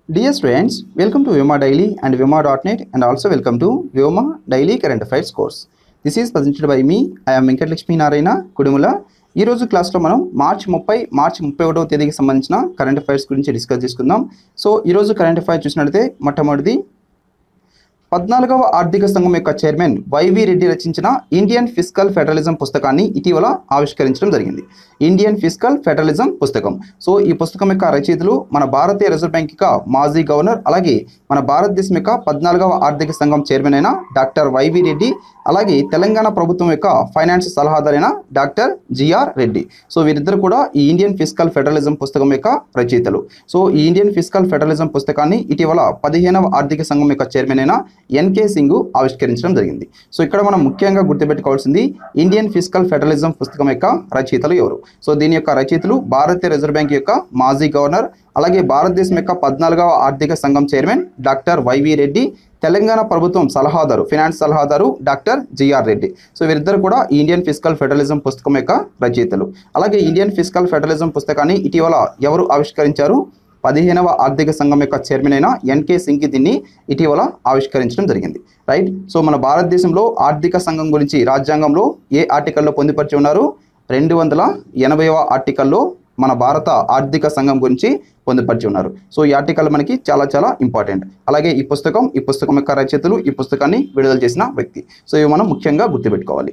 Dear students, welcome to Vyoma Daily and Vyoma.net and also welcome to Vyoma Daily Current Affairs course. This is presented by me. I am Venkat Lakshmi Narayana Kudumula ఈ రోజు క్లాస్లో మనం మార్చి ముప్పై మార్చి ముప్పై ఒకటవ తేదీకి సంబంధించిన కరెంట్ అఫైర్స్ గురించి డిస్కస్ చేసుకుందాం సో ఈ రోజు కరెంట్ అఫైర్స్ చూసినట్లయితే మొట్టమొదటిది పద్నాలుగవ ఆర్థిక సంఘం యొక్క చైర్మన్ వైవి రెడ్డి రచించిన ఇండియన్ ఫిజికల్ ఫెడరలిజం పుస్తకాన్ని ఇటీవల ఆవిష్కరించడం జరిగింది ఇండియన్ ఫిజికల్ ఫెడరలిజం పుస్తకం సో ఈ పుస్తకం యొక్క రచయితలు మన భారతీయ రిజర్వ్ బ్యాంక్ యొక్క మాజీ గవర్నర్ అలాగే మన భారతదేశం యొక్క పద్నాలుగవ ఆర్థిక సంఘం చైర్మన్ అయిన డాక్టర్ వైవి రెడ్డి అలాగే తెలంగాణ ప్రభుత్వం యొక్క ఫైనాన్స్ సలహాదారైన డాక్టర్ జిఆర్ రెడ్డి సో వీరిద్దరు కూడా ఈ ఇండియన్ ఫిజికల్ ఫెడరలిజం పుస్తకం యొక్క రచయితలు సో ఈ ఇండియన్ ఫిజికల్ ఫెడరలిజం పుస్తకాన్ని ఇటీవల పదిహేనవ ఆర్థిక సంఘం యొక్క చైర్మన్ అయిన ఎన్కే సింగ్ ఆవిష్కరించడం జరిగింది సో ఇక్కడ మనం ముఖ్యంగా గుర్తుపెట్టుకోవాల్సింది ఇండియన్ ఫిజికల్ ఫెడరలిజం పుస్తకం యొక్క రచయితలు ఎవరు సో దీని యొక్క రచయితలు భారతీయ రిజర్వ్ బ్యాంక్ యొక్క మాజీ గవర్నర్ అలాగే భారతదేశం యొక్క పద్నాలుగవ ఆర్థిక సంఘం chairman doctor Y V Reddy Telangana ప్రభుత్వం సలహాదారు ఫినాన్స్ సలహాదారు డాక్టర్ జిఆర్ రెడ్డి సో వీరిద్దరు కూడా ఈ ఇండియన్ ఫిజికల్ ఫెడరలిజం పుస్తకం యొక్క రచయితలు అలాగే ఇండియన్ ఫిజికల్ ఫెడరలిజం పుస్తకాన్ని ఇటీవల ఎవరు ఆవిష్కరించారు పదిహేనవ ఆర్థిక సంఘం యొక్క చైర్మన్ అయిన ఎన్కే సింగ్ దీన్ని ఇటీవల ఆవిష్కరించడం జరిగింది రైట్ సో మన భారతదేశంలో ఆర్థిక సంఘం గురించి రాజ్యాంగంలో ఏ ఆర్టికల్లో పొందుపరిచి ఉన్నారు రెండు వందల ఎనభైవ ఆర్టికల్లో మన భారత ఆర్థిక సంఘం గురించి పొందుపరిచి ఉన్నారు సో ఈ ఆర్టికల్ మనకి చాలా చాలా ఇంపార్టెంట్ అలాగే ఈ పుస్తకం ఈ పుస్తకం యొక్క రచయితలు ఈ పుస్తకాన్ని విడుదల చేసిన వ్యక్తి సో ఇవి మనం ముఖ్యంగా గుర్తుపెట్టుకోవాలి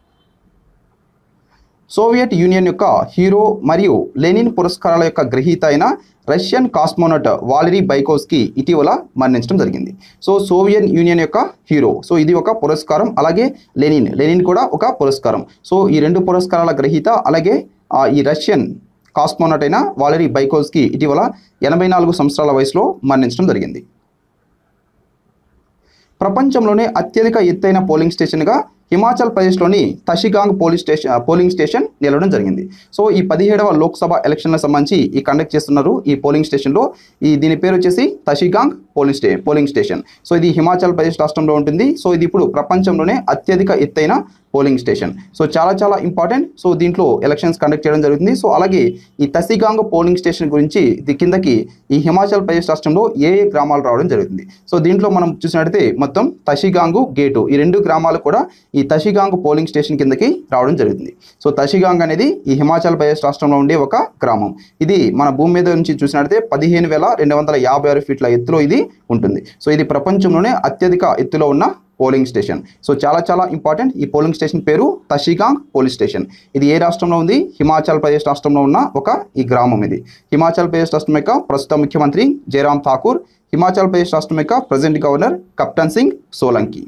సోవియట్ యూనియన్ యొక్క హీరో మరియు లెనిన్ పురస్కారాల యొక్క గ్రహీత అయిన రష్యన్ కాస్మోనట్ వాలరీ బైకోస్కి ఇటీవల మరణించడం జరిగింది సో సోవియట్ యూనియన్ యొక్క హీరో సో ఇది ఒక పురస్కారం అలాగే లెనిన్ లెనిన్ కూడా ఒక పురస్కారం సో ఈ రెండు పురస్కారాల గ్రహీత అలాగే ఆ, ఈ రష్యన్ కాస్మోనట్ అయిన వాలరీ బైకోస్కి ఇటీవల ఎనభై నాలుగు సంవత్సరాల వయసులో మరణించడం జరిగింది ప్రపంచంలోనే అత్యధిక ఎత్తైన పోలింగ్ స్టేషన్గా హిమాచల్ ప్రదేశ్లోని Tashigang polling station polling station నిలవడం జరిగింది సో ఈ పదిహేడవ లోక్సభ ఎలక్షన్లకు సంబంధించి ఈ కండక్ట్ చేస్తున్నారు ఈ పోలింగ్ స్టేషన్లో ఈ దీని పేరు వచ్చేసి తషిగాంగ్ పోలింగ్ స్టే పోలింగ్ స్టేషన్ సో ఇది హిమాచల్ ప్రదేశ్ రాష్ట్రంలో ఉంటుంది సో ఇది ఇప్పుడు ప్రపంచంలోనే అత్యధిక ఎత్తైన పోలింగ్ స్టేషన్ సో చాలా చాలా ఇంపార్టెంట్ సో దీంట్లో ఎలక్షన్స్ కండక్ట్ చేయడం జరుగుతుంది సో అలాగే ఈ తసిగాంగ్ పోలింగ్ స్టేషన్ గురించి ఇది కిందకి ఈ హిమాచల్ ప్రదేశ్ రాష్ట్రంలో ఏ ఏ గ్రామాలు రావడం జరుగుతుంది సో దీంట్లో మనం చూసినట్టయితే మొత్తం తషిగాంగు గేటు ఈ రెండు గ్రామాలు కూడా ఈ తషిగాంగ్ పోలింగ్ స్టేషన్ కిందకి రావడం జరుగుతుంది సో తషిగాంగ్ అనేది ఈ హిమాచల్ ప్రదేశ్ రాష్ట్రంలో ఉండే ఒక గ్రామం ఇది మన భూమి మీద నుంచి చూసినట్టయితే పదిహేను వేల రెండు వందల యాభై ఆరు ఫీట్ల ఎత్తులో ఇది ఉంటుంది సో ఇది ప్రపంచంలోనే అత్యధిక ఎత్తులో ఉన్న పోలింగ్ స్టేషన్ సో చాలా చాలా ఇంపార్టెంట్ ఈ పోలింగ్ స్టేషన్ పేరు తషిగాంగ్ పోలీస్ స్టేషన్ ఇది ఏ రాష్ట్రంలో ఉంది హిమాచల్ ప్రదేశ్ రాష్ట్రంలో ఉన్న ఒక ఈ గ్రామం ఇది హిమాచల్ ప్రదేశ్ రాష్ట్రం యొక్క ప్రస్తుత ముఖ్యమంత్రి జయరామ్ ఠాకూర్ హిమాచల్ ప్రదేశ్ రాష్ట్రం యొక్క ప్రజెంట్ గవర్నర్ కప్టన్ సింగ్ సోలంకి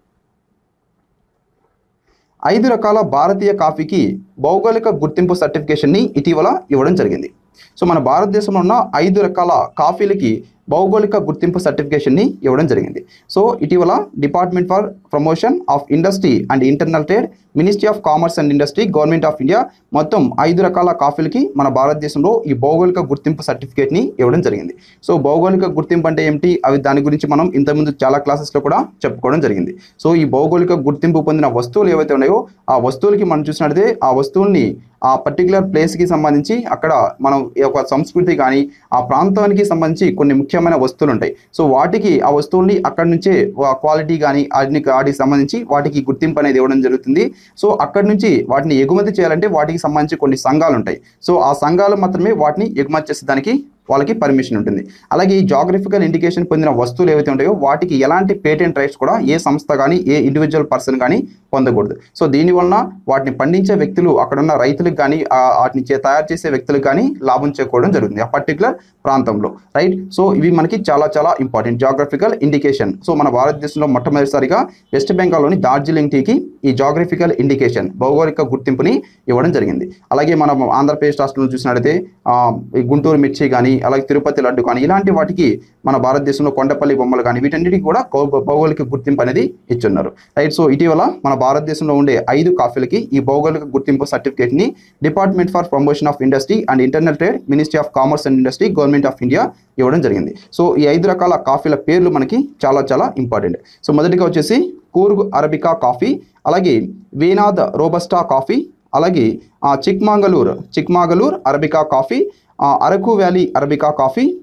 ఐదు రకాల భారతీయ కాఫీకి భౌగోళిక గుర్తింపు సర్టిఫికేషన్ని ఇటీవల ఇవ్వడం జరిగింది సో మన భారతదేశంలో ఉన్న ఐదు రకాల కాఫీలకి భౌగోళిక గుర్తింపు సర్టిఫికేషన్ని ఇవ్వడం జరిగింది సో ఇటీవల department for promotion of industry and internal trade ministry of commerce and industry government of India మొత్తం ఐదు రకాల కాఫీలకి మన భారతదేశంలో ఈ భౌగోళిక గుర్తింపు సర్టిఫికేట్ని ఇవ్వడం జరిగింది సో భౌగోళిక గుర్తింపు అంటే ఏమిటి అవి దాని గురించి మనం ఇంతకుముందు చాలా క్లాసెస్లో కూడా చెప్పుకోవడం జరిగింది సో ఈ భౌగోళిక గుర్తింపు పొందిన వస్తువులు ఏవైతే ఉన్నాయో ఆ వస్తువులకి మనం చూసినట్లయితే ఆ వస్తువుల్ని ఆ పర్టికులర్ ప్లేస్కి సంబంధించి అక్కడ మనం ఈ యొక్క సంస్కృతి కానీ ఆ ప్రాంతానికి సంబంధించి కొన్ని ముఖ్యమైన వస్తువులు ఉంటాయి సో వాటికి ఆ వస్తువుల్ని అక్కడి నుంచే క్వాలిటీ కానీ వాటిని వాటికి సంబంధించి వాటికి గుర్తింపు అనేది ఇవ్వడం జరుగుతుంది సో అక్కడి నుంచి వాటిని ఎగుమతి చేయాలంటే వాటికి సంబంధించి కొన్ని సంఘాలు ఉంటాయి సో ఆ సంఘాలు మాత్రమే వాటిని ఎగుమతి చేసేదానికి వాళ్ళకి పర్మిషన్ ఉంటుంది అలాగే ఈ జాగ్రఫికల్ ఇండికేషన్ పొందిన వస్తువులు ఏవైతే ఉంటాయో వాటికి ఎలాంటి పేటెంట్ రైట్స్ కూడా ఏ సంస్థ కానీ ఏ ఇండివిజువల్ పర్సన్ కానీ పొందకూడదు సో దీనివలన వాటిని పండించే వ్యక్తులు అక్కడ ఉన్న రైతులకు కానీ ఆ వాటిని చే- తయారు చేసే వ్యక్తులకు కానీ లాభం చేకూడడం జరుగుతుంది ఆ పర్టికులర్ ప్రాంతంలో రైట్ సో ఇవి మనకి చాలా చాలా ఇంపార్టెంట్ జాగ్రఫికల్ ఇండికేషన్ సో మన భారతదేశంలో మొట్టమొదటిసారిగా వెస్ట్ బెంగాల్లోని డార్జిలింగ్ టీకి ఈ జాగ్రఫికల్ ఇండికేషన్ భౌగోళిక గుర్తింపుని ఇవ్వడం జరిగింది అలాగే మనం ఆంధ్రప్రదేశ్ రాష్ట్రంలో చూసినట్లయితే ఆ, ఈ గుంటూరు మిర్చి కానీ అలాగే తిరుపతి లడ్డు కానీ ఇలాంటి వాటికి మన భారతదేశంలో కొండపల్లి బొమ్మలు కానీ వీటన్నిటికీ కూడా కౌ- భౌగోళిక గుర్తింపు అనేది ఇచ్చున్నారు రైట్ సో ఇటీవల మన భారతదేశంలో ఉండే ఐదు కాఫీలకి ఈ భౌగోళిక గుర్తింపు సర్టిఫికేట్ని department for promotion of industry and internal trade ministry of commerce and industry government of India ఇవ్వడం జరిగింది సో ఈ ఐదు రకాల కాఫీల పేర్లు మనకి చాలా చాలా ఇంపార్టెంట్ సో మొదటిగా వచ్చేసి కూర్గ్ అరబికా కాఫీ అలాగే వేనాద్ రోబస్టా కాఫీ అలాగే ఆ, చిక్మాంగలూర్ చిక్మాగలూర్ అరబికా కాఫీ ఆ, Araku valley arabica coffee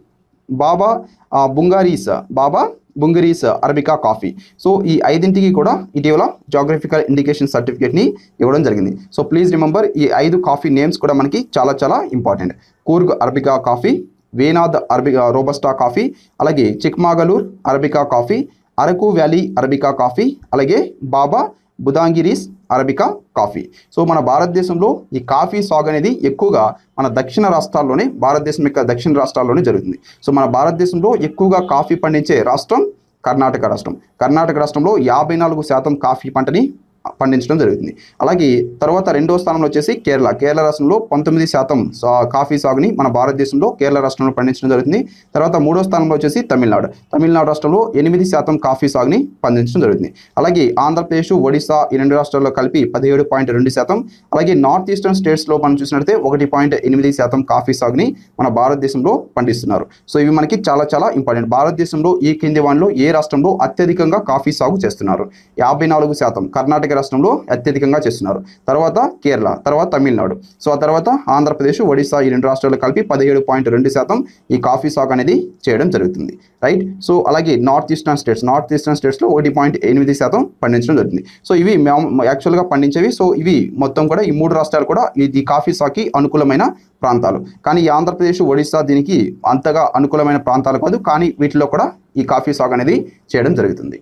Baba ఆ, Budangiris Baba Budangiris arabica coffee so ఈ ఐదింటికి కూడా ఇటీవల జాగ్రఫికల్ ఇండికేషన్ సర్టిఫికేట్ని ఇవ్వడం జరిగింది సో ప్లీజ్ రిమెంబర్ ఈ ఐదు కాఫీ నేమ్స్ కూడా మనకి చాలా చాలా important Coorg arabica coffee Wayanad arabica robusta coffee అలాగే Chikmagalur arabica coffee Araku valley arabica coffee అలాగే Baba Budangiris arabica coffee so మన భారతదేశంలో ఈ కాఫీ సాగు అనేది ఎక్కువగా మన దక్షిణ రాష్ట్రాల్లోనే భారతదేశం యొక్క దక్షిణ రాష్ట్రాల్లోనే జరుగుతుంది సో మన భారతదేశంలో ఎక్కువగా కాఫీ పండించే రాష్ట్రం కర్ణాటక రాష్ట్రం కర్ణాటక రాష్ట్రంలో యాభై నాలుగు శాతం కాఫీ పంటని పండించడం జరుగుతుంది అలాగే తర్వాత రెండో స్థానంలో వచ్చేసి కేరళ కేరళ రాష్ట్రంలో పంతొమ్మిది శాతం సా- కాఫీ సాగుని మన భారతదేశంలో కేరళ రాష్ట్రంలో పండించడం జరుగుతుంది తర్వాత మూడో స్థానంలో వచ్చేసి తమిళనాడు తమిళనాడు రాష్ట్రంలో ఎనిమిది శాతం కాఫీ సాగుని పండించడం జరుగుతుంది అలాగే ఆంధ్రప్రదేశ్ ఒడిశా ఈ రెండు రాష్ట్రాల్లో కలిపి పదిహేడు పాయింట్ రెండు శాతం అలాగే నార్త్ ఈస్టర్న్ స్టేట్స్లో మనం చూసినట్లయితే ఒకటి పాయింట్ ఎనిమిది శాతం కాఫీ సాగుని మన భారతదేశంలో పండిస్తున్నారు సో ఇవి మనకి చాలా చాలా ఇంపార్టెంట్ భారతదేశంలో ఈ కింది వాటిలో ఏ రాష్ట్రంలో అత్యధికంగా కాఫీ సాగు చేస్తున్నారు యాభై నాలుగు శాతం కర్ణాటక రాష్ట్రంలో అత్యధికంగా చేస్తున్నారు తర్వాత కేరళ తర్వాత తమిళనాడు సో ఆ తర్వాత ఆంధ్రప్రదేశ్ ఒడిశా ఈ రెండు రాష్ట్రాలు కలిపి పదిహేడు పాయింట్ రెండు శాతం ఈ కాఫీ సాగు అనేది చేయడం జరుగుతుంది రైట్ సో అలాగే north eastern states north eastern స్టేట్స్లో ఒకటి పాయింట్ ఎనిమిది శాతం పండించడం జరుగుతుంది సో ఇవి మేము యాక్చువల్గా పండించేవి సో ఇవి మొత్తం కూడా ఈ మూడు రాష్ట్రాలు కూడా ఇది కాఫీ సాగుకి అనుకూలమైన ప్రాంతాలు కానీ ఈ ఆంధ్రప్రదేశ్ ఒడిశా దీనికి అంతగా అనుకూలమైన ప్రాంతాలు కాదు కానీ వీటిలో కూడా ఈ కాఫీ సాగు అనేది చేయడం జరుగుతుంది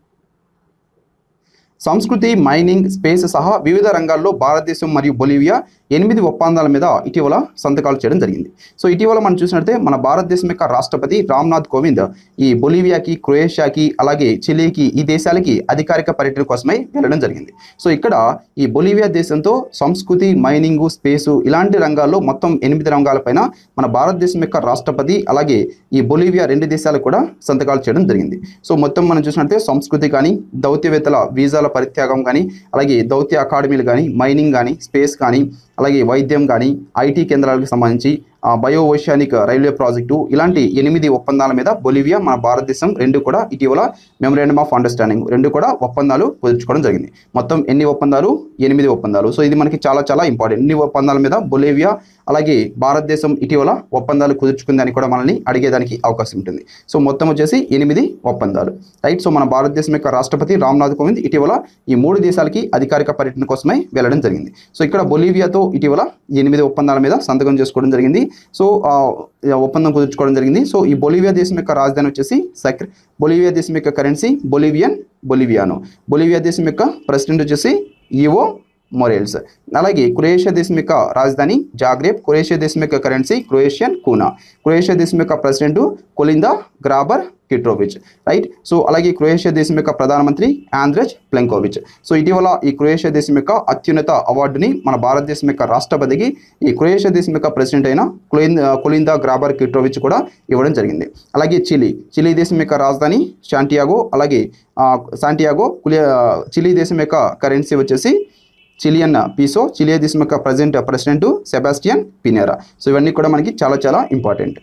సంస్కృతి మైనింగ్ స్పేస్ సహా వివిధ రంగాల్లో భారతదేశం మరియు బొలివియా ఎనిమిది ఒప్పందాల మీద ఇటీవల సంతకాలు చేయడం జరిగింది సో ఇటీవల మనం చూసినట్లయితే మన భారతదేశం యొక్క రాష్ట్రపతి రామ్నాథ్ కోవింద్ ఈ బొలివియాకి క్రొయేషియాకి అలాగే చిలీకి ఈ దేశాలకి అధికారిక పర్యటన కోసమై వెళ్ళడం జరిగింది సో ఇక్కడ ఈ బొలివియా దేశంతో సంస్కృతి మైనింగ్ స్పేసు ఇలాంటి రంగాల్లో మొత్తం ఎనిమిది రంగాలపైన మన భారతదేశం యొక్క రాష్ట్రపతి అలాగే ఈ బొలివియా రెండు దేశాలు కూడా సంతకాలు చేయడం జరిగింది సో మొత్తం మనం చూసినట్లయితే సంస్కృతి కానీ దౌత్యవేత్తల వీసాల పరిత్యాగం కానీ అలాగే దౌత్య అకాడమీలు కానీ మైనింగ్ కానీ స్పేస్ కానీ అలాగే వైద్యం కానీ ఐటీ కేంద్రాలకు సంబంధించి ఆ, బయో ఓషియానిక్ రైల్వే ప్రాజెక్టు ఇలాంటి ఎనిమిది ఒప్పందాల మీద బొలివియా మన భారతదేశం రెండు కూడా ఇటీవల మెమరాండమ్ ఆఫ్ అండర్స్టాండింగ్ రెండు కూడా ఒప్పందాలు కుదుర్చుకోవడం జరిగింది మొత్తం ఎన్ని ఒప్పందాలు ఎనిమిది ఒప్పందాలు సో ఇది మనకి చాలా చాలా ఇంపార్టెంట్ ఎన్ని ఒప్పందాల మీద బొలివియా అలాగే భారతదేశం ఇటీవల ఒప్పందాలు కుదుర్చుకుందని కూడా మనల్ని అడిగేదానికి అవకాశం ఉంటుంది సో మొత్తం వచ్చేసి ఎనిమిది ఒప్పందాలు రైట్ సో మన భారతదేశం యొక్క రాష్ట్రపతి రామ్నాథ్ కోవింద్ ఇటీవల ఈ మూడు దేశాలకి అధికారిక పర్యటన కోసమై వెళ్ళడం జరిగింది సో ఇక్కడ బొలీవియాతో ఇటీవల ఈ ఎనిమిది ఒప్పందాల మీద సంతకం చేసుకోవడం జరిగింది సో ఆ, ఈ ఒప్పందం కుదుర్చుకోవడం జరిగింది సో ఈ బొలివియా దేశం యొక్క రాజధాని వచ్చేసి సక్ర బొలివియా దేశం యొక్క కరెన్సీ బొలివియన్ బొలివియానో బొలివియా దేశం యొక్క ప్రెసిడెంట్ వచ్చేసి ఈవో మొరేల్స్ అలాగే క్రొయేషియా దేశం యొక్క రాజధాని జాగ్రేబ్ క్రొయేషియా దేశం యొక్క కరెన్సీ క్రొయేషియన్ కూనా క్రొయేషియా దేశం యొక్క president Kolinda Grabar Kitarovic right so అలాగే క్రొయేషియా దేశం యొక్క ప్రధానమంత్రి ఆంద్రెజ్ ప్లెంకోవిచ్ సో ఇటీవల ఈ క్రొయేషియా దేశం యొక్క అత్యున్నత అవార్డుని మన భారతదేశం యొక్క రాష్ట్రపతికి ఈ క్రొయేషియా దేశం యొక్క ప్రెసిడెంట్ అయిన కొలిన్ కొలిందా గ్రాబర్ కిట్రోవిచ్ కూడా ఇవ్వడం జరిగింది అలాగే చిలీ చిలీ దేశం యొక్క రాజధాని శాంటియాగో అలాగే ఆ, శాంటియాగో కులి చిలీ దేశం యొక్క కరెన్సీ వచ్చేసి చిలియన్ పీసో చిలియా దేశం యొక్క present president Sebastian Pinera so ఇవన్నీ కూడా మనకి చాలా చాలా ఇంపార్టెంట్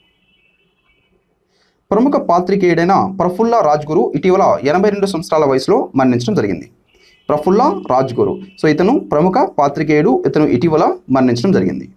ప్రముఖ పాత్రికేయుడైన ప్రఫుల్లా రాజ్గురు ఇటీవల ఎనభై రెండు సంవత్సరాల వయసులో మరణించడం జరిగింది ప్రఫుల్లా రాజ్గురు సో ఇతను ప్రముఖ పాత్రికేయుడు ఇతను ఇటీవల మరణించడం జరిగింది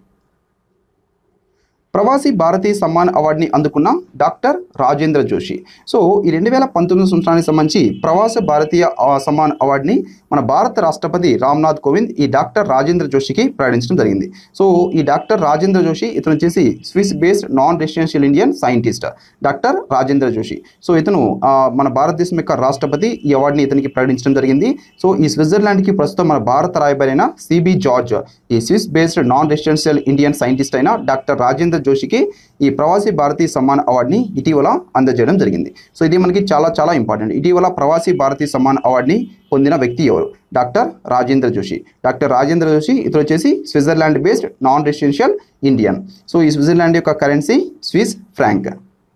ప్రవాసీ భారతీయ సమ్మాన్ అవార్డుని అందుకున్న డాక్టర్ రాజేంద్ర జోషి సో ఈ రెండు వేల పంతొమ్మిది సంవత్సరానికి సంబంధించి ప్రవాస భారతీయ ఆ, సమ్మాన్ అవార్డుని మన భారత రాష్ట్రపతి రామ్నాథ్ కోవింద్ ఈ డాక్టర్ రాజేంద్ర జోషికి ప్రకటించడం జరిగింది సో ఈ డాక్టర్ రాజేంద్ర జోషి ఇతను వచ్చేసి Swiss based non residential Indian scientist doctor Rajendra Joshi so ఇతను ఆ, మన భారతదేశం యొక్క రాష్ట్రపతి ఈ అవార్డుని ఇతనికి ప్రకటించడం జరిగింది సో ఈ స్విట్జర్లాండ్కి ప్రస్తుతం మన భారత రాయబారైన సిబి జార్జ్ ఈ Swiss based non residential Indian scientist అయిన డాక్టర్ రాజేంద్ర జోషికి ఈ ప్రవాసీ భారతీయ సమ్మాన్ అవార్డుని ఇటీవల అందజేయడం జరిగింది సో ఇది మనకి చాలా చాలా ఇంపార్టెంట్ ఇటీవల ప్రవాసీ భారతీయ సమ్మాన్ అవార్డుని పొందిన వ్యక్తి ఎవరు డాక్టర్ రాజేంద్ర జోషి డాక్టర్ రాజేంద్ర జోషి ఇతను వచ్చేసి Switzerland based non residential Indian so ఈ స్విట్జర్లాండ్ యొక్క కరెన్సీ స్విస్ ఫ్రాంక్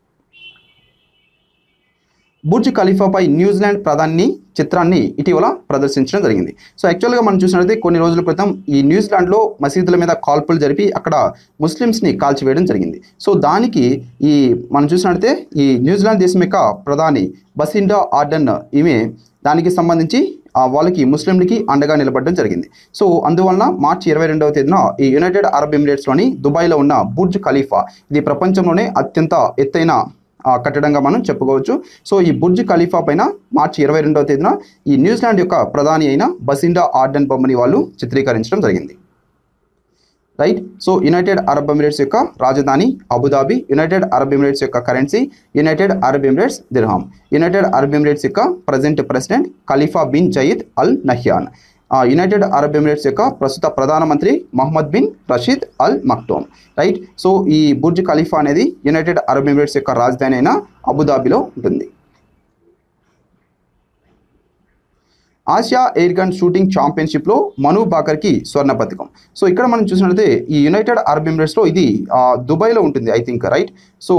బుర్జ్ ఖలీఫాపై న్యూజిలాండ్ ప్రధాని చిత్రాన్ని ఇటీవల ప్రదర్శించడం జరిగింది సో యాక్చువల్గా మనం చూసినట్లయితే కొన్ని రోజుల క్రితం ఈ న్యూజిలాండ్లో మసీదుల మీద కాల్పులు జరిపి అక్కడ ముస్లిమ్స్ని కాల్చివేయడం జరిగింది సో దానికి ఈ మనం చూసినట్లయితే ఈ న్యూజిలాండ్ దేశం యొక్క ప్రధాని బసిండా ఆర్డన్ ఈమె దానికి సంబంధించి ఆ, వాళ్ళకి ముస్లింలకి అండగా నిలబడడం జరిగింది సో అందువలన మార్చి ఇరవై రెండవ తేదీన ఈ యునైటెడ్ అరబ్ ఎమిరేట్స్లోని దుబాయ్లో ఉన్న బుర్జ్ ఖలీఫా ఇది ప్రపంచంలోనే అత్యంత ఎత్తైన ఆ, కట్టడంగా మనం చెప్పుకోవచ్చు సో ఈ బుర్జ్ ఖలీఫా పైన మార్చి ఇరవై రెండవ తేదీన ఈ న్యూజిలాండ్ యొక్క ప్రధాని అయిన బసిండా ఆర్డెన్ బొమ్మని వాళ్ళు చిత్రీకరించడం జరిగింది right so United Arab Emirates యొక్క రాజధాని అబుదాబి యునైటెడ్ అరబ్ ఎమిరేట్స్ యొక్క currency United Arab Emirates dirham United Arab Emirates యొక్క present president Khalifa bin Zayed Al Nahyan ఆ, యునైటెడ్ అరబ్ ఎమిరేట్స్ యొక్క ప్రస్తుత ప్రధానమంత్రి Mohammed bin Rashid Al Maktoum right so ఈ Burj Khalifa అనేది United Arab Emirates యొక్క రాజధాని అయిన అబుదాబిలో ఉంటుంది ఆసియా ఎయిర్ గన్ షూటింగ్ ఛాంపియన్షిప్లో మను బాకర్కి స్వర్ణ పథకం సో ఇక్కడ మనం చూసినట్లయితే ఈ యునైటెడ్ అరబ్ ఎమిరేట్స్లో ఇది ఆ, దుబాయ్లో ఉంటుంది I think right so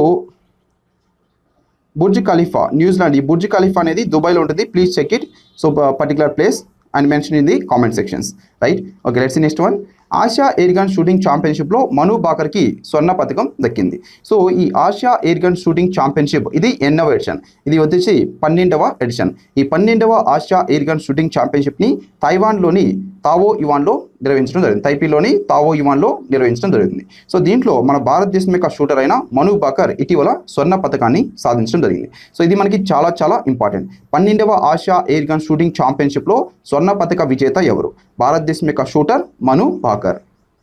Burj Khalifa New Zealand ఈ బుర్జ్ ఖలీఫా అనేది దుబాయ్లో ఉంటుంది please check it so particular place and mention in the comment sections right okay let's next one Asia air gun shooting ఛాంపియన్షిప్లో మను బాకర్కి స్వర్ణ పథకం దక్కింది సో ఈ Asia air gun shooting championship ఇది ఎన్నవ ఎడిషన్ ఇది వచ్చేసి పన్నెండవ ఎడిషన్ ఈ పన్నెండవ ఆసియా ఎయిర్ గన్ షూటింగ్ ఛాంపియన్షిప్ని తైవాన్లోని తావో ఇవాన్లో నిర్వహించడం జరిగింది తైపీలోని తావో ఇవాన్లో నిర్వహించడం జరిగింది సో దీంట్లో మన భారతదేశం యొక్క షూటర్ అయిన మను బాకర్ ఇటీవల స్వర్ణ పథకాన్ని సాధించడం జరిగింది సో ఇది మనకి చాలా చాలా ఇంపార్టెంట్ పన్నెండవ ఆసియా ఎయిర్ గన్ షూటింగ్ ఛాంపియన్షిప్లో స్వర్ణ పథక విజేత ఎవరు భారతదేశం యొక్క షూటర్ మను బాకర్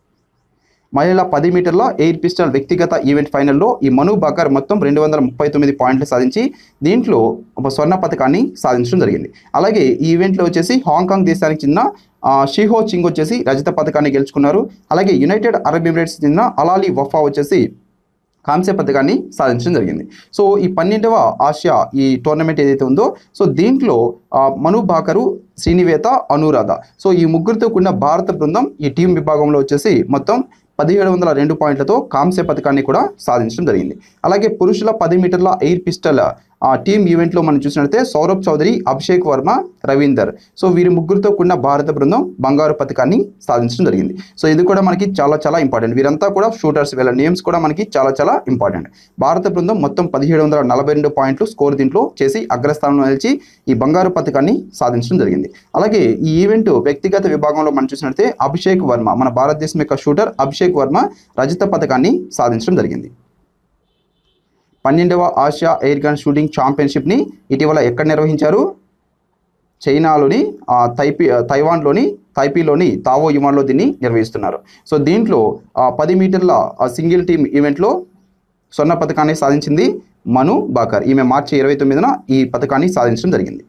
మహిళల పది మీటర్ల ఎయిర్ పిస్టల్ వ్యక్తిగత ఈవెంట్ ఫైనల్లో ఈ మను బాకర్ మొత్తం రెండు వందల ముప్పై తొమ్మిది పాయింట్లు సాధించి దీంట్లో ఒక స్వర్ణ పథకాన్ని సాధించడం జరిగింది అలాగే ఈ ఈవెంట్లో వచ్చేసి హాంకాంగ్ దేశానికి చెందిన ఆ, షిహో చింగ్ వచ్చేసి రజత పథకాన్ని గెలుచుకున్నారు అలాగే యునైటెడ్ అరబ్ ఎమిరేట్స్ చెందిన అలాలి వఫా వచ్చేసి కాంస్య పథకాన్ని సాధించడం జరిగింది సో ఈ పన్నెండవ ఆసియా ఈ టోర్నమెంట్ ఏదైతే ఉందో సో దీంట్లో ఆ, మను బాకరు శ్రీనివేత అనురాధ సో ఈ ముగ్గురితో కూడిన భారత బృందం ఈ టీం విభాగంలో వచ్చేసి మొత్తం పదిహేడు వందల రెండు పాయింట్లతో కాంస్య పథకాన్ని కూడా సాధించడం జరిగింది అలాగే పురుషుల పది మీటర్ల ఎయిర్ పిస్టల్ ఆ టీం ఈవెంట్లో మనం చూసినట్లయితే సౌరభ్ చౌదరి అభిషేక్ వర్మ రవీందర్ సో వీరి ముగ్గురితో కూడిన భారత బృందం బంగారు పథకాన్ని సాధించడం జరిగింది సో ఇది కూడా మనకి చాలా చాలా ఇంపార్టెంట్ వీరంతా కూడా షూటర్స్ వీళ్ళ నేమ్స్ కూడా మనకి చాలా చాలా ఇంపార్టెంట్ భారత బృందం మొత్తం పదిహేడు వందల నలభై రెండు పాయింట్లు స్కోర్ దీంట్లో చేసి అగ్రస్థానంలో నిలిచి ఈ బంగారు పథకాన్ని సాధించడం జరిగింది అలాగే ఈ ఈవెంట్ వ్యక్తిగత విభాగంలో మనం చూసినట్లయితే అభిషేక్ వర్మ మన భారతదేశం యొక్క షూటర్ అభిషేక్ వర్మ రజత పథకాన్ని సాధించడం జరిగింది పన్నెండవ ఆసియా ఎయిర్ గన్ షూటింగ్ ఛాంపియన్షిప్ని ఇటీవల ఎక్కడ నిర్వహించారు చైనాలోని ఆ, తైపీ ఆ, తైవాన్లోని తైపీలోని తావో యువాన్లో దీన్ని నిర్వహిస్తున్నారు సో దీంట్లో ఆ, పది మీటర్ల ఆ, సింగిల్ టీమ్ ఈవెంట్లో స్వర్ణ పథకాన్ని సాధించింది మను బాకర్ ఈమె మార్చి ఇరవై తొమ్మిదిన ఈ పథకాన్ని సాధించడం జరిగింది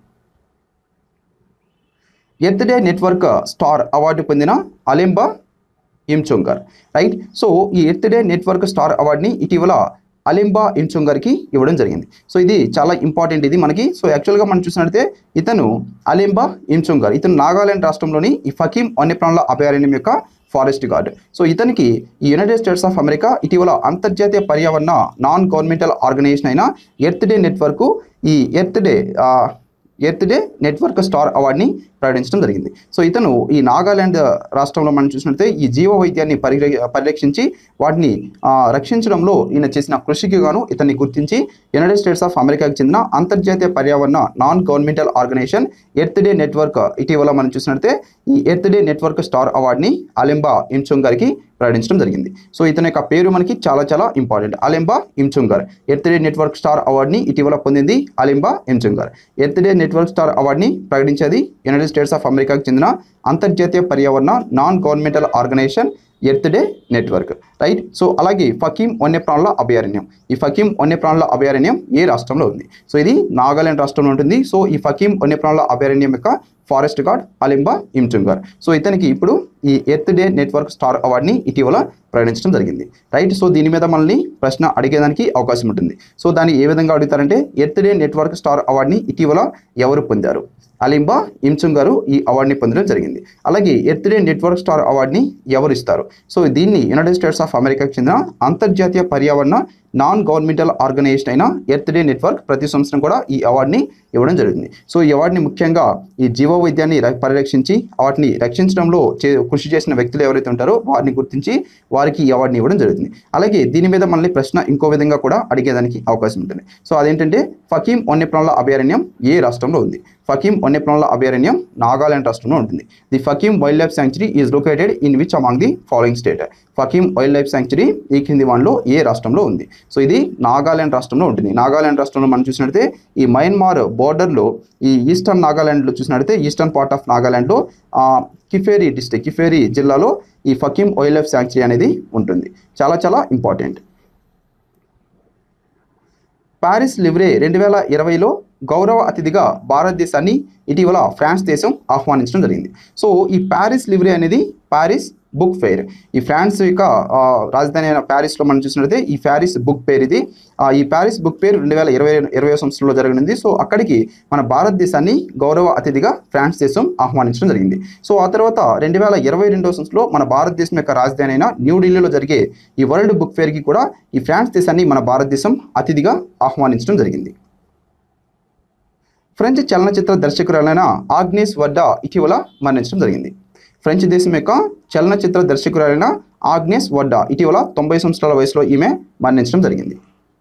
Earth Day Network star award పొందిన అలెంబా ఇమ్చుంగర్ రైట్ సో ఈ ఎర్త్ డే నెట్వర్క్ స్టార్ అవార్డుని ఇటీవల అలింబా ఇమ్చుంగర్కి ఇవ్వడం జరిగింది సో ఇది చాలా ఇంపార్టెంట్ ఇది మనకి సో యాక్చువల్గా మనం చూసినట్లయితే ఇతను అలింబా ఇమ్చుంగర్ ఇతను నాగాలాండ్ రాష్ట్రంలోని ఈ ఫకీం వన్యప్రాణుల అభయారణ్యం యొక్క ఫారెస్ట్ గార్డ్ సో ఇతనికి ఈ యునైటెడ్ స్టేట్స్ ఆఫ్ అమెరికా ఇటీవల అంతర్జాతీయ పర్యావరణ నాన్ గవర్నమెంటల్ ఆర్గనైజేషన్ అయిన ఎర్త్ డే నెట్వర్క్ ఈ Earth Day Earth Day Network star అవార్డుని ప్రకటించడం జరిగింది సో ఇతను ఈ నాగాలాండ్ రాష్ట్రంలో మనం చూసినట్లయితే ఈ జీవ వైద్యాన్ని పరిర పరిరక్షించి వాటిని ఆ, రక్షించడంలో ఈయన చేసిన కృషికి గాను ఇతన్ని గుర్తించి యునైటెడ్ స్టేట్స్ ఆఫ్ అమెరికాకి చెందిన అంతర్జాతీయ పర్యావరణ non governmental organisation Earth Day Network ఇటీవల మనం చూసినట్లయితే ఈ ఎర్త్ డే నెట్వర్క్ స్టార్ అవార్డుని అలెంబా ఇమ్చుంగ్ గారికి ప్రకటించడం జరిగింది సో ఇతని యొక్క పేరు మనకి చాలా చాలా important Alemba Yimchunger Earth Day Network star అవార్డుని ఇటీవల పొందింది Alemba Yimchunger Earth Day Network star అవార్డుని ప్రకటించేది యునైటెడ్ స్టేట్స్ ఆఫ్ అమెరికాకు చెందిన అంతర్జాతీయ పర్యావరణ non governmental organisation Earth Day Network right so అలాగే ఫకీం వన్యప్రాణుల అభయారణ్యం ఈ ఫకీం వన్యప్రాణుల అభయారణ్యం ఏ రాష్ట్రంలో ఉంది సో ఇది నాగాలాండ్ రాష్ట్రంలో ఉంటుంది సో ఈ ఫకీం వన్యప్రాణుల అభయారణ్యం యొక్క forest guard Alemba Yimchunger so ఇతనికి ఇప్పుడు ఈ ఎర్త్ డే నెట్వర్క్ స్టార్ అవార్డుని ఇటీవల ప్రకటించడం జరిగింది రైట్ సో దీని మీద మనల్ని ప్రశ్న అడిగేదానికి అవకాశం ఉంటుంది సో దాన్ని ఏ విధంగా అడుగుతారంటే ఎర్త్ డే నెట్వర్క్ స్టార్ అవార్డుని ఇటీవల ఎవరు పొందారు అలింబా ఇమ్చుంగ్ గారు ఈ అవార్డుని పొందడం జరిగింది అలాగే ఎర్త్ డే నెట్వర్క్ స్టార్ అవార్డుని ఎవరు ఇస్తారు సో దీన్ని యునైటెడ్ స్టేట్స్ ఆఫ్ అమెరికాకి చెందిన అంతర్జాతీయ పర్యావరణ నాన్ గవర్నమెంటల్ ఆర్గనైజేషన్ అయిన ఎర్త్ డే నెట్వర్క్ ప్రతి సంవత్సరం కూడా ఈ అవార్డుని ఇవ్వడం జరుగుతుంది సో ఈ అవార్డుని ముఖ్యంగా ఈ జీవ వైద్యాన్ని ర- పరిరక్షించి వాటిని రక్షించడంలో చే కృషి చేసిన వ్యక్తులు ఎవరైతే ఉంటారో వారిని గుర్తించి వారి వారికి ఈ అవార్డుని ఇవ్వడం జరుగుతుంది అలాగే దీని మీద మళ్ళీ ప్రశ్న ఇంకో విధంగా కూడా అడిగేదానికి అవకాశం ఉంటుంది సో అదేంటంటే ఫకీం వన్యప్రాణుల అభయారణ్యం ఏ రాష్ట్రంలో ఉంది ఫకీం వన్యప్రాణుల అభయారణ్యం నాగాలాండ్ రాష్ట్రంలో ఉంటుంది the Fakim wildlife sanctuary is located in which among the following state Fakim wildlife sanctuary ఈ కింది వాన్లో ఏ రాష్ట్రంలో ఉంది సో ఇది నాగాలాండ్ రాష్ట్రంలో ఉంటుంది నాగాలాండ్ రాష్ట్రంలో మనం చూసినట్లయితే ఈ మయన్మార్ బోర్డర్లో ఈ ఈస్టర్న్ నాగాలాండ్లో చూసినట్లయితే ఈస్టర్న్ పార్ట్ ఆఫ్ నాగాలాండ్లో ఆ, కిఫేరి డిస్ట్రిక్ట్ కిఫేరి జిల్లాలో ఈ ఫకీం వైల్డ్ లైఫ్ శాంక్చురీ అనేది ఉంటుంది చాలా చాలా ఇంపార్టెంట్ పారిస్ లివ్రే రెండు వేల ఇరవైలో గౌరవ అతిథిగా భారతదేశాన్ని ఇటీవల ఫ్రాన్స్ దేశం ఆహ్వానించడం జరిగింది సో ఈ పారిస్ లివ్రే అనేది పారిస్ బుక్ ఫెయిర్ ఈ ఫ్రాన్స్ యొక్క ఆ, రాజధాని అయిన ప్యారిస్లో మనం చూసినట్లయితే ఈ ప్యారిస్ బుక్ ఫెయిర్ ఇది ఆ, ఈ ప్యారిస్ బుక్ ఫెయిర్ రెండు వేల ఇరవై ఇరవై సంవత్సరంలో జరగనుంది సో అక్కడికి మన భారతదేశాన్ని గౌరవ అతిథిగా ఫ్రాన్స్ దేశం ఆహ్వానించడం జరిగింది సో ఆ తర్వాత రెండు వేల ఇరవై రెండవ సంవత్సరంలో మన భారతదేశం యొక్క రాజధాని అయిన న్యూఢిల్లీలో జరిగే ఈ వరల్డ్ బుక్ ఫెయిర్కి కూడా ఈ ఫ్రాన్స్ దేశాన్ని మన భారతదేశం అతిథిగా ఆహ్వానించడం జరిగింది ఫ్రెంచ్ చలనచిత్ర దర్శకురాలైన ఆగ్నేస్ వడ్డా ఇటీవల మరణించడం జరిగింది ఫ్రెంచ్ దేశం యొక్క చలనచిత్ర దర్శకురాలైన ఆగ్నేస్ వడ్డా ఇటీవల తొంభై సంవత్సరాల వయసులో ఈమె మరణించడం జరిగింది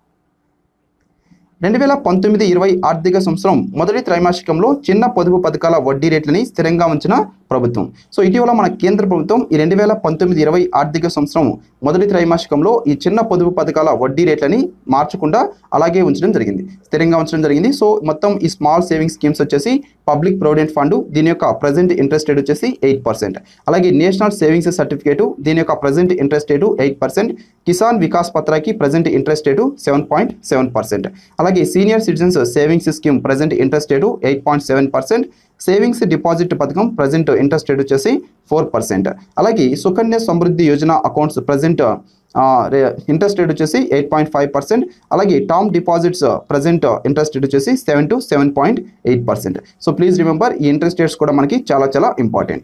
రెండు వేల పంతొమ్మిది ఇరవై ఆర్థిక సంవత్సరం మొదటి త్రైమాసికంలో చిన్న పొదుపు పథకాల వడ్డీ రేట్లని స్థిరంగా ఉంచిన ప్రభుత్వం సో ఇటీవల మన కేంద్ర ప్రభుత్వం ఈ రెండు వేల పంతొమ్మిది ఇరవై ఆర్థిక సంవత్సరం మొదటి త్రైమాసికంలో ఈ చిన్న పొదుపు పథకాల వడ్డీ రేట్లని మార్చకుండా అలాగే ఉంచడం జరిగింది స్థిరంగా ఉంచడం జరిగింది సో మొత్తం ఈ స్మాల్ సేవింగ్ స్కీమ్స్ వచ్చేసి పబ్లిక్ ప్రొవిడెంట్ ఫండ్ దీని యొక్క ప్రజెంట్ ఇంట్రెస్ట్ రేట్ వచ్చేసి ఎయిట్ పర్సెంట్ అలాగే నేషనల్ సేవింగ్స్ సర్టిఫికేట్ దీని యొక్క present interest rate eight percent Kisan Vikas పత్రాకి present interest rate seven point seven percent అలాగే senior citizens savings scheme present interest rate eight point seven percent savings deposit పథకం present interest rate వచ్చేసి four percent అలాగే Sukanya Samriddhi Yojana accounts present interest rate వచ్చేసి eight point five percent అలాగే term deposits present interest rate వచ్చేసి seven to seven point eight percent so please remember ఈ interest rates కూడా మనకి చాలా చాలా ఇంపార్టెంట్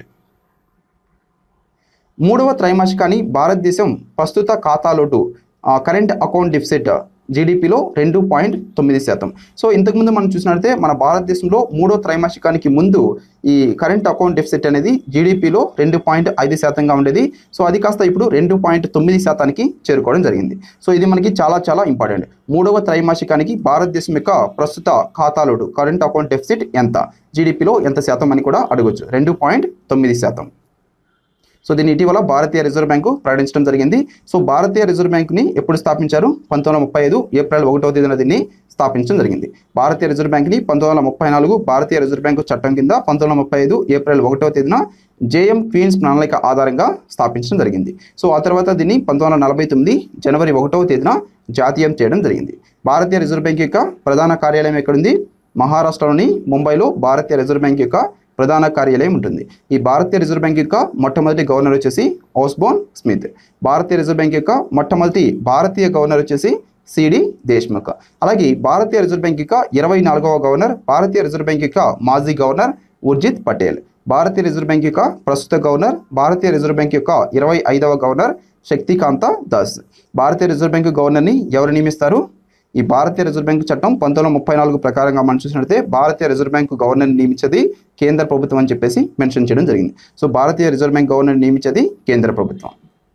మూడవ త్రైమాసికాన్ని భారతదేశం ప్రస్తుత ఖాతాలోటు కరెంట్ అకౌంట్ డిఫిసిట్ జీడిపిలో రెండు పాయింట్ తొమ్మిది శాతం సో ఇంతకుముందు మనం చూసినట్లయితే మన భారతదేశంలో మూడో త్రైమాసికానికి ముందు ఈ కరెంట్ అకౌంట్ డెఫిసిట్ అనేది జీడిపిలో రెండు పాయింట్ ఐదు శాతంగా ఉండేది సో అది కాస్త ఇప్పుడు రెండు పాయింట్ తొమ్మిది శాతానికి చేరుకోవడం జరిగింది సో ఇది మనకి చాలా చాలా ఇంపార్టెంట్ మూడవ త్రైమాసికానికి భారతదేశం యొక్క ప్రస్తుత ఖాతాలోటు కరెంట్ అకౌంట్ డెఫిసిట్ ఎంత జీడిపిలో ఎంత శాతం అని కూడా అడగొచ్చు రెండు పాయింట్ తొమ్మిది శాతం సో దీన్ని ఇటీవల భారతీయ రిజర్వ్ బ్యాంకు ప్రకటించడం జరిగింది సో భారతీయ రిజర్వ్ బ్యాంకుని ఎప్పుడు స్థాపించారు పంతొమ్మిది వందల ముప్పై ఐదు ఏప్రిల్ ఒకటవ తేదీన దీన్ని స్థాపించడం జరిగింది భారతీయ రిజర్వ్ బ్యాంక్ని పంతొమ్మిది వందల ముప్పై నాలుగు భారతీయ రిజర్వ్ బ్యాంకు చట్టం కింద పంతొమ్మిది వందల ముప్పై ఐదు ఏప్రిల్ ఒకటవ తేదీన జేఎం క్వీన్స్ ప్రణాళిక ఆధారంగా స్థాపించడం జరిగింది సో ఆ తర్వాత దీన్ని పంతొమ్మిది వందల నలభై తొమ్మిది జనవరి ఒకటవ తేదీన జాతీయం చేయడం జరిగింది భారతీయ రిజర్వ్ బ్యాంక్ యొక్క ప్రధాన కార్యాలయం ఎక్కడుంది మహారాష్ట్రలోని ముంబైలో భారతీయ రిజర్వ్ బ్యాంక్ యొక్క ప్రధాన కార్యాలయం ఉంటుంది ఈ భారతీయ రిజర్వ్ బ్యాంక్ యొక్క మొట్టమొదటి గవర్నర్ వచ్చేసి ఓస్బోన్ స్మిత్ భారతీయ రిజర్వ్ బ్యాంక్ యొక్క మొట్టమొదటి భారతీయ గవర్నర్ వచ్చేసి సిడి దేశ్ముఖ్ అలాగే భారతీయ రిజర్వ్ బ్యాంక్ యొక్క ఇరవై నాలుగవ గవర్నర్ భారతీయ రిజర్వ్ బ్యాంక్ యొక్క మాజీ గవర్నర్ ఉర్జిత్ పటేల్ భారతీయ రిజర్వ్ బ్యాంక్ యొక్క ప్రస్తుత గవర్నర్ భారతీయ రిజర్వ్ బ్యాంక్ యొక్క ఇరవై ఐదవ గవర్నర్ శక్తికాంత దాస్ భారతీయ రిజర్వ్ బ్యాంక్ గవర్నర్ని ఎవరు నియమిస్తారు ఈ భారతీయ రిజర్వ్ బ్యాంక్ చట్టం పంతొమ్మిది వందల ముప్పై నాలుగు ప్రకారంగా మనం చూసినట్లయితే భారతీయ రిజర్వ్ బ్యాంక్ గవర్నర్ నియమించేది కేంద్ర ప్రభుత్వం అని చెప్పేసి మెన్షన్ చేయడం జరిగింది సో భారతీయ రిజర్వ్ బ్యాంక్ గవర్నర్ నియమించేది కేంద్ర ప్రభుత్వం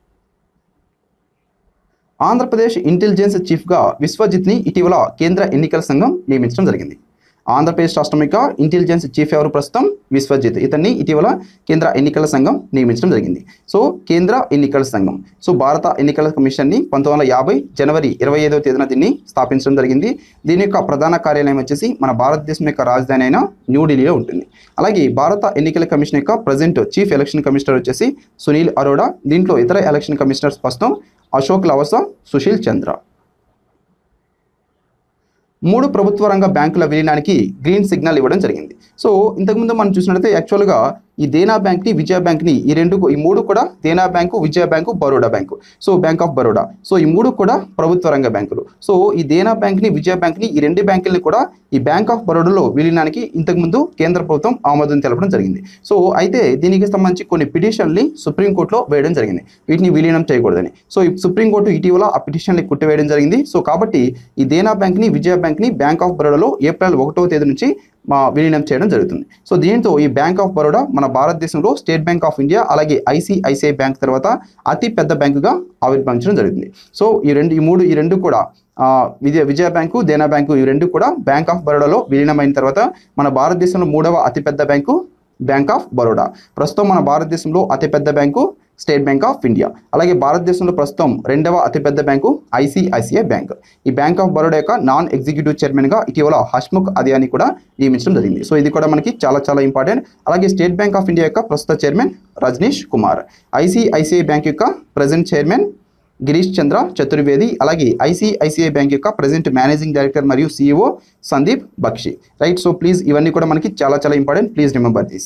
ఆంధ్రప్రదేశ్ ఇంటెలిజెన్స్ చీఫ్గా విశ్వజిత్ని ఇటీవల కేంద్ర ఎన్నికల సంఘం నియమించడం జరిగింది ఆంధ్రప్రదేశ్ రాష్ట్రం యొక్క ఇంటెలిజెన్స్ చీఫ్ ఎవరు ప్రస్తుతం విశ్వజిత్ ఇతన్ని ఇటీవల కేంద్ర ఎన్నికల సంఘం నియమించడం జరిగింది సో కేంద్ర ఎన్నికల సంఘం సో భారత ఎన్నికల కమిషన్ని పంతొమ్మిది వందల యాభై జనవరి ఇరవై ఐదవ తేదీన దీన్ని స్థాపించడం జరిగింది దీని యొక్క ప్రధాన కార్యాలయం వచ్చేసి మన భారతదేశం యొక్క రాజధాని అయిన న్యూఢిల్లీలో ఉంటుంది అలాగే భారత ఎన్నికల కమిషన్ యొక్క ప్రజెంట్ చీఫ్ ఎలక్షన్ కమిషనర్ వచ్చేసి సునీల్ అరోడా దీంట్లో ఇతర ఎలక్షన్ కమిషనర్స్ ప్రస్తుతం అశోక్ లవస సుశీల్ చంద్ర మూడు ప్రభుత్వ రంగ బ్యాంకుల విలీనానికి గ్రీన్ సిగ్నల్ ఇవ్వడం జరిగింది సో ఇంతకుముందు మనం చూసినట్లయితే యాక్చువల్గా ఈ దేనా బ్యాంక్ని విజయ బ్యాంక్ని ఈ రెండు ఈ మూడు కూడా Dena Bank Vijaya Bank Baroda Bank so Bank of Baroda so ఈ మూడు కూడా ప్రభుత్వ రంగ బ్యాంకులు సో ఈ దేనా బ్యాంక్ని విజయ బ్యాంక్ని ఈ రెండు బ్యాంకుల్ని కూడా ఈ బ్యాంక్ ఆఫ్ బరోడాలో విలీనానికి ఇంతకుముందు కేంద్ర ప్రభుత్వం ఆమోదం తెలపడం జరిగింది సో అయితే దీనికి సంబంధించి కొన్ని పిటిషన్లు సుప్రీంకోర్టులో వేయడం జరిగింది వీటిని విలీనం చేయకూడదని సో ఈ సుప్రీంకోర్టు ఇటీవల ఆ పిటిషన్ని కొట్టివేయడం జరిగింది సో కాబట్టి ఈ దేనా బ్యాంక్ని విజయ బ్యాంక్ని బ్యాంక్ ఆఫ్ బరోడాలో ఏప్రిల్ ఒకటో తేదీ నుంచి మా విలీనం చేయడం జరుగుతుంది సో దీంతో ఈ బ్యాంక్ ఆఫ్ బరోడా మన భారతదేశంలో స్టేట్ బ్యాంక్ ఆఫ్ ఇండియా అలాగే ఐసిఐసిఐ బ్యాంక్ తర్వాత అతి పెద్ద బ్యాంకుగా ఆవిర్భవించడం జరుగుతుంది సో ఈ రెండు ఈ మూడు ఈ రెండు కూడా ఆ, విజయ విజయ బ్యాంకు దేనా బ్యాంకు ఈ రెండు కూడా బ్యాంక్ ఆఫ్ బరోడాలో విలీనమైన తర్వాత మన భారతదేశంలో మూడవ అతిపెద్ద బ్యాంకు బ్యాంక్ ఆఫ్ బరోడా ప్రస్తుతం మన భారతదేశంలో అతిపెద్ద bank State Bank of India అలాగే భారతదేశంలో ప్రస్తుతం రెండవ అతిపెద్ద బ్యాంకు ఐసిఐసిఐ బ్యాంక్ ఈ బ్యాంక్ ఆఫ్ బరోడా యొక్క నాన్ ఎగ్జిక్యూటివ్ చైర్మన్గా ఇటీవల హష్ముఖ్ అదియాని కూడా నియమించడం జరిగింది సో ఇది కూడా మనకి చాలా చాలా ఇంపార్టెంట్ అలాగే స్టేట్ బ్యాంక్ ఆఫ్ ఇండియా యొక్క ప్రస్తుత chairman Rajnish Kumar ICICI Bank యొక్క ప్రజెంట్ చైర్మన్ గిరీష్ చంద్ర చతుర్వేది అలాగే ఐసిఐసిఐ బ్యాంక్ యొక్క ప్రెజెంట్ మేనేజింగ్ డైరెక్టర్ మరియు CEO Sandeep Bakhshi right so please ఇవన్నీ కూడా మనకి చాలా చాలా important please remember this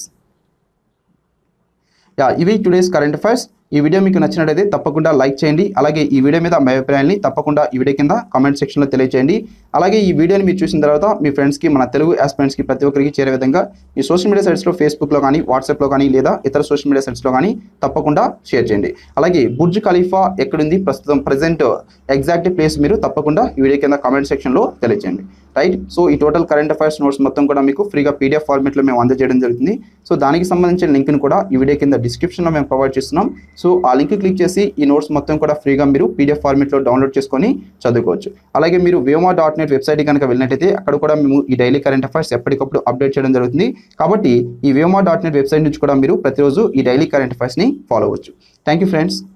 yeah ఇవి టుడేస్ కరెంట్ అఫైర్స్ ఈ వీడియో మీకు నచ్చినట్లయితే తప్పకుండా లైక్ చేయండి అలాగే ఈ వీడియో మీద మీ అభిప్రాయాన్ని తప్పకుండా ఈ వీడియో కింద కామెంట్ సెక్షన్లో తెలియజేయండి అలాగే ఈ వీడియోని మీరు చూసిన తర్వాత మీ ఫ్రెండ్స్కి మన తెలుగు ఆస్పిరెంట్స్కి ప్రతి ఒక్కరికి చేరే విధంగా ఈ సోషల్ మీడియా సైట్స్లో ఫేస్బుక్లో కానీ వాట్సాప్లో కానీ లేదా ఇతర సోషల్ మీడియా సైట్స్లో కానీ తప్పకుండా షేర్ చేయండి అలాగే బుర్జ్ ఖలీఫా ఎక్కడుంది ప్రస్తుతం ప్రజెంట్ ఎగ్జాక్ట్ ప్లేస్ మీరు తప్పకుండా ఈ వీడియో కింద కామెంట్ సెక్షన్లో తెలియజేయండి రైట్ సో ఈ టోటల్ కరెంట్ అఫైర్స్ నోట్స్ మొత్తం కూడా మీకు ఫ్రీగా పీడిఎఫ్ ఫార్మేట్లో మేము అందజేయడం జరుగుతుంది సో దానికి సంబంధించిన లింక్ని కూడా ఈ వీడియో కింద డిస్క్రిప్షన్లో మేము ప్రొవైడ్ చేస్తున్నాం సో ఆ లింక్ క్లిక్ చేసి ఈ నోట్స్ మొత్తం కూడా ఫ్రీగా మీరు పీడిఎఫ్ ఫార్మేట్లో డౌన్లోడ్ చేసుకొని చదువుకోవచ్చు అలాగే మీరు వ్యోమా డాట్ నెట్ వెబ్సైట్ కనుక వెళ్ళినట్టయితే అక్కడ కూడా మేము ఈ డైలీ కరెంట్ అఫైర్స్ ఎప్పటికప్పుడు అప్డేట్ చేయడం జరుగుతుంది కాబట్టి ఈ వ్యోమా డాట్ నెట్ వెబ్సైట్ నుంచి కూడా మీరు ప్రతిరోజు ఈ డైలీ కరెంట్ అఫైర్స్ని ఫాలో అవ్వచ్చు థ్యాంక్ యూ ఫ్రెండ్స్